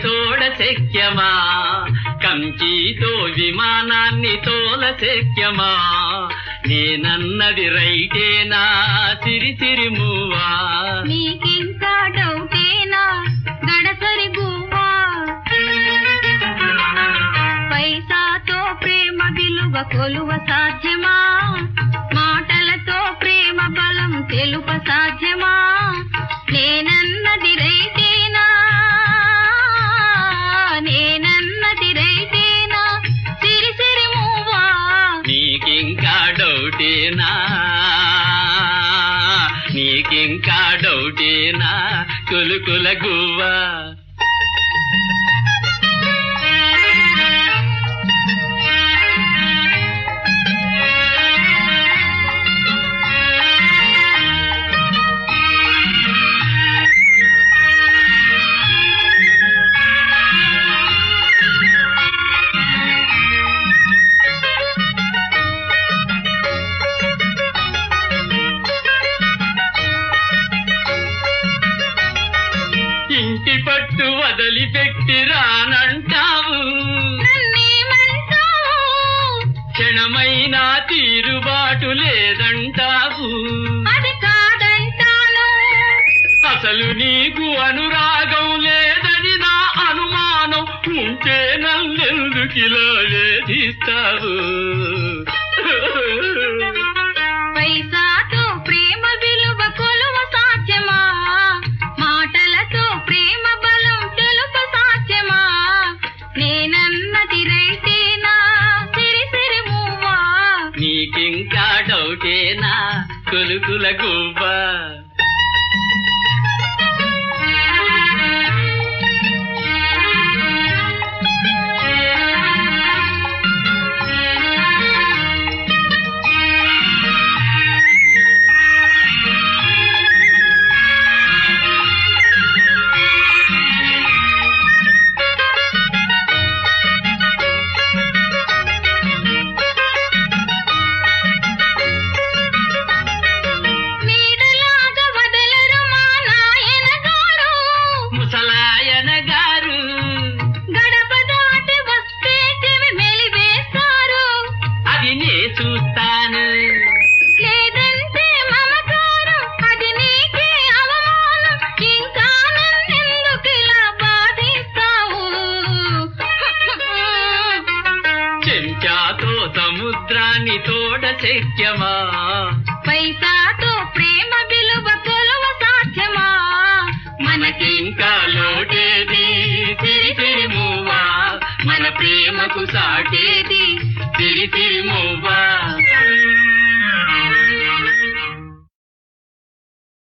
తోడ శక్యమా కంచితో విమానాన్ని తోల శక్యమా నేనన్నది రైటేనా సిరి సిరి మూవా నీకింకా డౌటేనా గడసరి గువ్వా పైసాతో ప్రేమ విలువ కొలువ సాధ్యమా మాటలతో ప్రేమ బలం తెలుప సాధ్యమా నేనన్నది రైతేనా నేనన్నది రైతేనా సిరి సిరి మూవా నీకింకా డౌటేనా నీకింకా డౌటేనా కులుకుల గువ్వా ఇంటి పట్టు వదిలిపెట్టి రానంటావు నన్నేమంటావు క్షణమైనా తీరుబాటు లేదంటావు అది కాదంటాను అసలు నీకు అనురాగం లేదని నా అనుమానం ఉంటే నన్నెందుకిలా వేధిస్తావు పైసాతో ప్రేమ విలువ కొలువ సాధ్యమా మాటలతో ప్రేమ బలం తెలుపు సాధ్యమా నేనన్నది రైతేనా సిరి సిరి మూవా నీకింకా డౌటేనా కొలుకుల గువ్వా నీడలాగా వదలరు మా నాయన గారు ముసలాయన గారు గడప దాటి వస్తే చెవి మెలివేస్తారు అది నే చూస్తాను లేదంటే మమకారం అది నీకే అవమానం ఇంకా నన్నెందుకిలా బాధిస్తావు చెంచాతో సముద్రాన్ని తోడ శక్యమా పైసాతో ప్రేమ విలువ కొలువ సాధ్యమా మనకింకా లోటేది సిరి సిరి మూవా మన ప్రేమకు సాటే